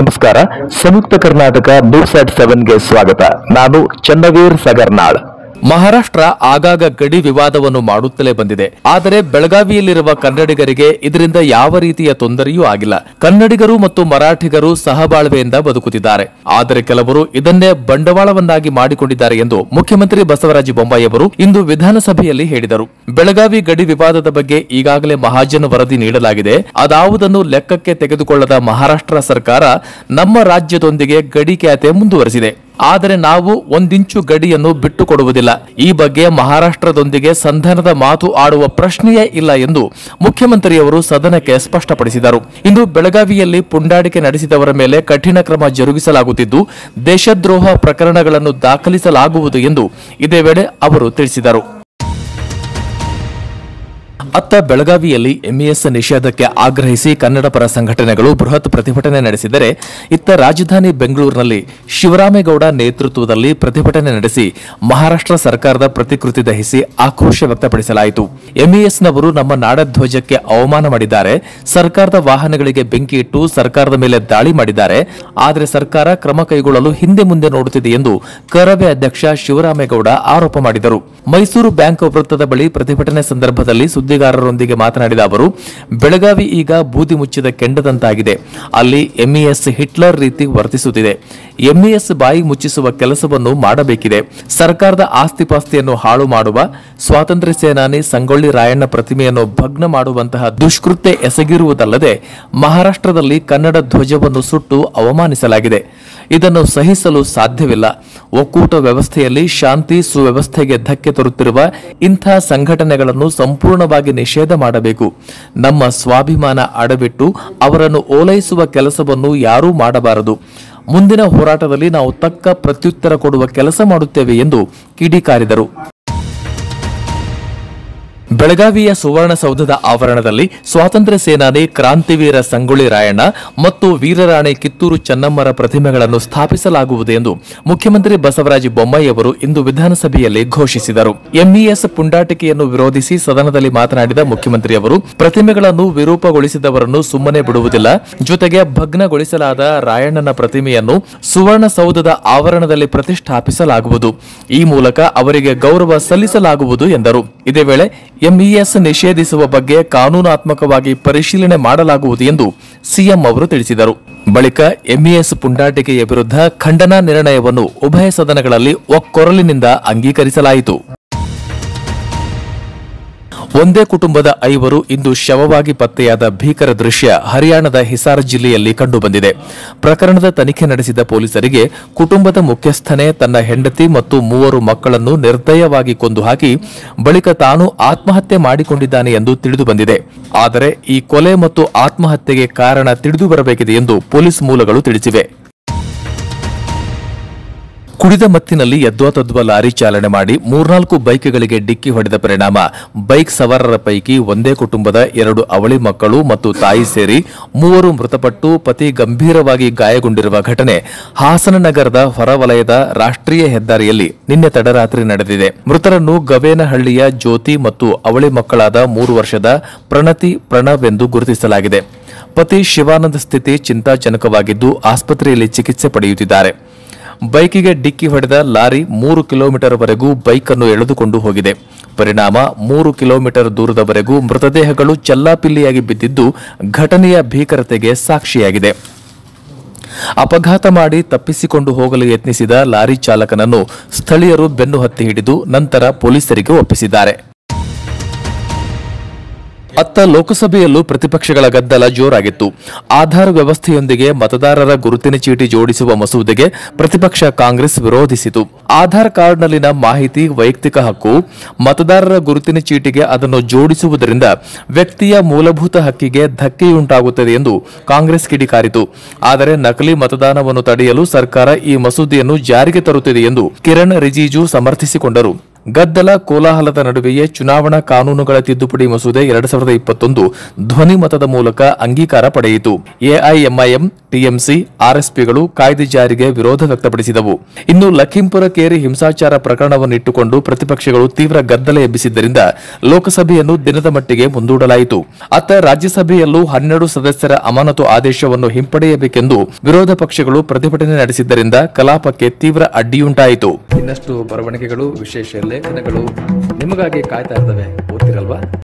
ನಮಸ್ಕಾರ Samyukta Karnataka news at ಸೆವೆನ್ಗೆ ಸ್ವಾಗತ ನಾನು ಚನ್ನವೀರ್ ಸಗರ್ನಾಳ್ ಮಹಾರಾಷ್ಟ್ರ ಆಗಾಗ ಗಡಿ ವಿವಾದವನ್ನು ಮಾಡುತ್ತಲೇ ಬಂದಿದೆ ಆದರೆ ಬೆಳಗಾವಿಯಲ್ಲಿರುವ ಕನ್ನಡಿಗರಿಗೆ ಇದರಿಂದ ಯಾವ ರೀತಿಯ ತೊಂದರೆಯೂ ಆಗಿಲ್ಲ ಕನ್ನಡಿಗರು ಮತ್ತು ಮರಾಠಿಗರು ಸಹಬಾಳ್ವೆಯಿಂದ ಬದುಕುತ್ತಿದ್ದಾರೆ ಆದರೆ ಕೆಲವರು ಇದನ್ನೇ ಬಂಡವಾಳವನ್ನಾಗಿ ಮಾಡಿಕೊಂಡಿದ್ದಾರೆ ಎಂದು ಮುಖ್ಯಮಂತ್ರಿ ಬಸವರಾಜ ಬೊಮ್ಮಾಯಿ ಅವರು ಇಂದು ವಿಧಾನಸಭೆಯಲ್ಲಿ ಹೇಳಿದರು ಬೆಳಗಾವಿ ಗಡಿ ವಿವಾದದ ಬಗ್ಗೆ ಈಗಾಗಲೇ ಮಹಾಜನ್ ವರದಿ ನೀಡಲಾಗಿದೆ ಅದಾವುದನ್ನು ಲೆಕ್ಕಕ್ಕೆ ತೆಗೆದುಕೊಳ್ಳದ ಮಹಾರಾಷ್ಟ್ರ ಸರ್ಕಾರ ನಮ್ಮ ರಾಜ್ಯದೊಂದಿಗೆ ಗಡಿ ಖ್ಯಾತೆ ಮುಂದುವರೆಸಿದೆ ಆದರೆ ನಾವು ಒಂದಿಂಚು ಗಡಿಯನ್ನು ಬಿಟ್ಟು ಕೊಡುವುದಿಲ್ಲ ಈ ಬಗ್ಗೆ ಮಹಾರಾಷ್ಟ್ರದೊಂದಿಗೆ ಸಂಧಾನದ ಮಾತು ಆಡುವ ಪ್ರಶ್ನೆಯೇ ಇಲ್ಲ ಎಂದು ಮುಖ್ಯಮಂತ್ರಿಯವರು ಸದನಕ್ಕೆ ಸ್ಪಷ್ಟಪಡಿಸಿದರು ಇಂದು ಬೆಳಗಾವಿಯಲ್ಲಿ ಪುಂಡಾಟಿಕೆ ನಡೆಸಿದವರ ಮೇಲೆ ಕಠಿಣ ಕ್ರಮ ಜರುಗಿಸಲಾಗುತ್ತಿದ್ದು ದೇಶದ್ರೋಹ ಪ್ರಕರಣಗಳನ್ನು ದಾಖಲಿಸಲಾಗುವುದು ಎಂದು ಇದೇ ವೇಳೆ ಅವರು ತಿಳಿಸಿದರು ಅತ್ತ ಬೆಳಗಾವಿಯಲ್ಲಿ ಎಂಇಎಸ್ ನಿಷೇಧಕ್ಕೆ ಆಗ್ರಹಿಸಿ ಕನ್ನಡ ಪರ ಸಂಘಟನೆಗಳು ಬೃಹತ್ ಪ್ರತಿಭಟನೆ ನಡೆಸಿದರೆ ಇತ್ತ ರಾಜಧಾನಿ ಬೆಂಗಳೂರಿನಲ್ಲಿ ಶಿವರಾಮೇಗೌಡ ನೇತೃತ್ವದಲ್ಲಿ ಪ್ರತಿಭಟನೆ ನಡೆಸಿ ಮಹಾರಾಷ್ಟ್ರ ಸರ್ಕಾರದ ಪ್ರತಿಕೃತಿ ದಹಿಸಿ ಆಕ್ರೋಶ ವ್ಯಕ್ತಪಡಿಸಲಾಯಿತು ಎಂಇಎಸ್ನವರು ನಮ್ಮ ನಾಡಧ್ವಜಕ್ಕೆ ಅವಮಾನ ಮಾಡಿದ್ದಾರೆ ಸರ್ಕಾರದ ವಾಹನಗಳಿಗೆ ಬೆಂಕಿ ಇಟ್ಟು ಸರ್ಕಾರದ ಮೇಲೆ ದಾಳಿ ಮಾಡಿದ್ದಾರೆ ಆದರೆ ಸರ್ಕಾರ ಕ್ರಮ ಕೈಗೊಳ್ಳಲು ಹಿಂದೆ ಮುಂದೆ ನೋಡುತ್ತಿದೆ ಎಂದು ಕರವೇ ಅಧ್ಯಕ್ಷ ಶಿವರಾಮೇಗೌಡ ಆರೋಪ ಮಾಡಿದರು ಮೈಸೂರು ಬ್ಯಾಂಕ್ ವೃತ್ತದ ಬಳಿ ಪ್ರತಿಭಟನೆ ಸಂದರ್ಭದಲ್ಲಿ ಸುದ್ದಿಗಾರರೊಂದಿಗೆ ಮಾತನಾಡಿದ ಅವರು ಬೆಳಗಾವಿ ಈಗ ಬೂದಿ ಮುಚ್ಚಿದ ಕೆಂಡದಂತಾಗಿದೆ ಅಲ್ಲಿ ಎಂಇಎಸ್ ಹಿಟ್ಲರ್ ರೀತಿ ವರ್ತಿಸುತ್ತಿದೆ ಎಂಇಎಸ್ ಬಾಯಿ ಮುಚ್ಚಿಸುವ ಕೆಲಸವನ್ನು ಮಾಡಬೇಕಿದೆ ಸರ್ಕಾರದ ಆಸ್ತಿಪಾಸ್ತಿಯನ್ನು ಹಾಳು ಮಾಡುವ ಸ್ವಾತಂತ್ರ್ಯ ಸೇನಾನಿ ಸಂಗೊಳ್ಳಿ ರಾಯಣ್ಣ ಪ್ರತಿಮೆಯನ್ನು ಭಗ್ನ ಮಾಡುವಂತಹ ದುಷ್ಕೃತ್ಯ ಎಸಗಿರುವುದಲ್ಲದೆ ಮಹಾರಾಷ್ಟ್ರದಲ್ಲಿ ಕನ್ನಡ ಧ್ವಜವನ್ನು ಸುಟ್ಟು ಅವಮಾನಿಸಲಾಗಿದೆ ಇದನ್ನು ಸಹಿಸಲು ಸಾಧ್ಯವಿಲ್ಲ ಒಕ್ಕೂಟ ವ್ಯವಸ್ಥೆಯಲ್ಲಿ ಶಾಂತಿ ಸುವ್ಯವಸ್ಥೆಗೆ ಧಕ್ಕೆ ತರುತ್ತಿರುವ ಇಂಥ ಸಂಘಟನೆಗಳನ್ನು ಸಂಪೂರ್ಣವಾಗಿ ನಿಷೇಧ ಮಾಡಬೇಕು ನಮ್ಮ ಸ್ವಾಭಿಮಾನ ಅಡವಿಟ್ಟು ಅವರನ್ನು ಓಲೈಸುವ ಕೆಲಸವನ್ನು ಯಾರೂ ಮಾಡಬಾರದು ಮುಂದಿನ ಹೋರಾಟದಲ್ಲಿ ನಾವು ತಕ್ಕ ಪ್ರತ್ಯುತ್ತರ ಕೊಡುವ ಕೆಲಸ ಮಾಡುತ್ತೇವೆ ಎಂದು ಕಿಡಿಕಾರಿದರು ಬೆಳಗಾವಿಯ ಸುವರ್ಣಸೌಧದ ಆವರಣದಲ್ಲಿ ಸ್ವಾತಂತ್ರ್ಯ ಸೇನಾನಿ ಕ್ರಾಂತಿವೀರ ಸಂಗೊಳ್ಳಿ ರಾಯಣ್ಣ ಮತ್ತು ವೀರರಾಣಿ ಕಿತ್ತೂರು ಚೆನ್ನಮ್ಮರ ಪ್ರತಿಮೆಗಳನ್ನು ಸ್ಥಾಪಿಸಲಾಗುವುದು ಎಂದು ಮುಖ್ಯಮಂತ್ರಿ ಬಸವರಾಜ ಬೊಮ್ಮಾಯಿ ಅವರು ಇಂದು ವಿಧಾನಸಭೆಯಲ್ಲಿ ಘೋಷಿಸಿದರು ಎಂಇಎಸ್ ಪುಂಡಾಟಿಕೆಯನ್ನು ವಿರೋಧಿಸಿ ಸದನದಲ್ಲಿ ಮಾತನಾಡಿದ ಮುಖ್ಯಮಂತ್ರಿ ಅವರು ಪ್ರತಿಮೆಗಳನ್ನು ವಿರೂಪಗೊಳಿಸಿದವರನ್ನು ಸುಮ್ಮನೆ ಬಿಡುವುದಿಲ್ಲ ಜೊತೆಗೆ ಭಗ್ನಗೊಳಿಸಲಾದ ರಾಯಣ್ಣನ ಪ್ರತಿಮೆಯನ್ನು ಸುವರ್ಣಸೌಧದ ಆವರಣದಲ್ಲಿ ಪ್ರತಿಷ್ಠಾಪಿಸಲಾಗುವುದು ಈ ಮೂಲಕ ಅವರಿಗೆ ಗೌರವ ಸಲ್ಲಿಸಲಾಗುವುದು ಎಂದರು ಇದೇ ವೇಳೆ ಎಂಇಎಸ್ ನಿಷೇಧಿಸುವ ಬಗ್ಗೆ ಕಾನೂನಾತ್ಮಕವಾಗಿ ಪರಿಶೀಲನೆ ಮಾಡಲಾಗುವುದು ಎಂದು ಸಿಎಂ ಅವರು ತಿಳಿಸಿದರು ಬಳಿಕ ಎಂಇಎಸ್ ಪುಂಡಾಟಿಕೆಯ ವಿರುದ್ಧ ಖಂಡನಾ ನಿರ್ಣಯವನ್ನು ಉಭಯ ಸದನಗಳಲ್ಲಿ ಒಕ್ಕೊರಲಿನಿಂದ ಅಂಗೀಕರಿಸಲಾಯಿತು ಒಂದೇ ಕುಟುಂಬದ ಐವರು ಇಂದು ಶವವಾಗಿ ಪತ್ತೆಯಾದ ಭೀಕರ ದೃಶ್ಯ ಹರಿಯಾಣದ ಹಿಸಾರ್ ಜಿಲ್ಲೆಯಲ್ಲಿ ಕಂಡುಬಂದಿದೆ ಪ್ರಕರಣದ ತನಿಖೆ ನಡೆಸಿದ ಪೊಲೀಸರಿಗೆ ಕುಟುಂಬದ ಮುಖ್ಯಸ್ಥನೇ ತನ್ನ ಹೆಂಡತಿ ಮತ್ತು ಮೂವರು ಮಕ್ಕಳನ್ನು ನಿರ್ದಯವಾಗಿ ಕೊಂದು ಹಾಕಿ ಬಳಿಕ ತಾನು ಆತ್ಮಹತ್ಯೆ ಮಾಡಿಕೊಂಡಿದ್ದಾನೆ ಎಂದು ತಿಳಿದು ಬಂದಿದೆ ಆದರೆ ಈ ಕೊಲೆ ಮತ್ತು ಆತ್ಮಹತ್ಯೆಗೆ ಕಾರಣ ತಿಳಿದು ಬರಬೇಕಿದೆ ಎಂದು ಪೊಲೀಸ್ ಮೂಲಗಳು ತಿಳಿಸಿವೆ ಕುಡಿದ ಮತ್ತಿನಲ್ಲಿ ಯದ್ವಾತದ್ವ ಲಾರಿ ಚಾಲನೆ ಮಾಡಿ ಮೂರ್ನಾಲ್ಕು ಬೈಕ್ಗಳಿಗೆ ಡಿಕ್ಕಿ ಹೊಡೆದ ಪರಿಣಾಮ ಬೈಕ್ ಸವಾರರ ಪೈಕಿ ಒಂದೇ ಕುಟುಂಬದ ಎರಡು ಅವಳಿ ಮಕ್ಕಳು ಮತ್ತು ತಾಯಿ ಸೇರಿ ಮೂವರು ಮೃತಪಟ್ಟು ಪತಿ ಗಂಭೀರವಾಗಿ ಗಾಯಗೊಂಡಿರುವ ಘಟನೆ ಹಾಸನನಗರದ ಹೊರವಲಯದ ರಾಷ್ಟ್ರೀಯ ಹೆದ್ದಾರಿಯಲ್ಲಿ ನಿನ್ನೆ ತಡರಾತ್ರಿ ನಡೆದಿದೆ ಮೃತರನ್ನು ಗವೇನಹಳ್ಳಿಯ ಜ್ಯೋತಿ ಮತ್ತು ಅವಳಿ ಮಕ್ಕಳಾದ ಮೂರು ವರ್ಷದ ಪ್ರಣತಿ ಪ್ರಣವ್ ಎಂದು ಗುರುತಿಸಲಾಗಿದೆ ಪತಿ ಶಿವಾನಂದ್ ಸ್ಥಿತಿ ಚಿಂತಾಜನಕವಾಗಿದ್ದು ಆಸ್ಪತ್ರೆಯಲ್ಲಿ ಚಿಕಿತ್ಸೆ ಪಡೆಯುತ್ತಿದ್ದಾರೆ ಬೈಕಿಗೆ ಡಿಕ್ಕಿ ಹೊಡೆದ ಲಾರಿ ಮೂರು ಕಿಲೋಮೀಟರ್ವರೆಗೂ ಬೈಕನ್ನು ಎಳೆದುಕೊಂಡು ಹೋಗಿದೆ ಪರಿಣಾಮ ಮೂರು ಕಿಲೋಮೀಟರ್ ದೂರದವರೆಗೂ ಮೃತದೇಹಗಳು ಚೆಲ್ಲಾಪಿಲ್ಲಿಯಾಗಿ ಬಿದ್ದಿದ್ದು ಘಟನೆಯ ಭೀಕರತೆಗೆ ಸಾಕ್ಷಿಯಾಗಿದೆ ಅಪಘಾತ ಮಾಡಿ ತಪ್ಪಿಸಿಕೊಂಡು ಹೋಗಲು ಯತ್ನಿಸಿದ ಲಾರಿ ಚಾಲಕನನ್ನು ಸ್ಥಳೀಯರು ಬೆನ್ನು ಹತ್ತಿ ಹಿಡಿದು ನಂತರ ಪೊಲೀಸರಿಗೆ ಒಪ್ಪಿಸಿದ್ದಾರೆ ಅತ್ತ ಲೋಕಸಭೆಯಲ್ಲೂ ಪ್ರತಿಪಕ್ಷಗಳ ಗದ್ದಲ ಜೋರಾಗಿತ್ತು ಆಧಾರ್ ವ್ಯವಸ್ಥೆಯೊಂದಿಗೆ ಮತದಾರರ ಗುರುತಿನ ಚೀಟಿ ಜೋಡಿಸುವ ಮಸೂದೆಗೆ ಪ್ರತಿಪಕ್ಷ ಕಾಂಗ್ರೆಸ್ ವಿರೋಧಿಸಿತು ಆಧಾರ್ ಕಾರ್ಡ್ನಲ್ಲಿನ ಮಾಹಿತಿ ವೈಯಕ್ತಿಕ ಹಕ್ಕು ಮತದಾರರ ಗುರುತಿನ ಚೀಟಿಗೆ ಅದನ್ನು ಜೋಡಿಸುವುದರಿಂದ ವ್ಯಕ್ತಿಯ ಮೂಲಭೂತ ಹಕ್ಕಿಗೆ ಧಕ್ಕೆಯುಂಟಾಗುತ್ತದೆ ಎಂದು ಕಾಂಗ್ರೆಸ್ ಕಿಡಿಕಾರಿತು ಆದರೆ ನಕಲಿ ಮತದಾನವನ್ನು ತಡೆಯಲು ಸರ್ಕಾರ ಈ ಮಸೂದೆಯನ್ನು ಜಾರಿಗೆ ತರುತ್ತಿದೆ ಎಂದು ಕಿರಣ್ ರಿಜಿಜು ಸಮರ್ಥಿಸಿಕೊಂಡರು ಗದ್ದಲ ಕೋಲಾಹಲದ ನಡುವೆಯೇ ಚುನಾವಣಾ ಕಾನೂನುಗಳ ತಿದ್ದುಪಡಿ ಮಸೂದೆ ಎರಡ್ ಸಾವಿರದ ಇಪ್ಪತ್ತೊಂದು ಧ್ವನಿ ಮತದ ಮೂಲಕ ಅಂಗೀಕಾರ ಪಡೆಯಿತು ಎಐಎಂಐಎಂ ಟಿಎಂಸಿ ಆರ್ಎಸ್ಪಿಗಳು ಕಾಯ್ದೆ ಜಾರಿಗೆ ವಿರೋಧ ವ್ಯಕ್ತಪಡಿಸಿದವು ಇನ್ನು ಲಖೀಂಪುರ ಕೇರಿ ಹಿಂಸಾಚಾರ ಪ್ರಕರಣವನ್ನಿಟ್ಟುಕೊಂಡು ಪ್ರತಿಪಕ್ಷಗಳು ತೀವ್ರ ಗದ್ದಲ ಎಬ್ಬಿಸಿದ್ದರಿಂದ ಲೋಕಸಭೆಯನ್ನು ದಿನದ ಮಟ್ಟಿಗೆ ಮುಂದೂಡಲಾಯಿತು ಅತ್ತ ರಾಜ್ಯಸಭೆಯಲ್ಲೂ ಹನ್ನೆರಡು ಸದಸ್ಯರ ಅಮಾನತು ಆದೇಶವನ್ನು ಹಿಂಪಡೆಯಬೇಕೆಂದು ವಿರೋಧ ಪಕ್ಷಗಳು ಪ್ರತಿಭಟನೆ ನಡೆಸಿದ್ದರಿಂದ ಕಲಾಪಕ್ಕೆ ತೀವ್ರ ಅಡ್ಡಿಯುಂಟಾಯಿತು ಇನ್ನಷ್ಟು ಬರವಣಿಗೆಗಳು ವಿಶೇಷ ಲೇಖನಗಳು ನಿಮಗಾಗಿ ಕಾಯ್ತಾ ಇರ್ತವೆ ಓದ್ತಿರಲ್ವಾ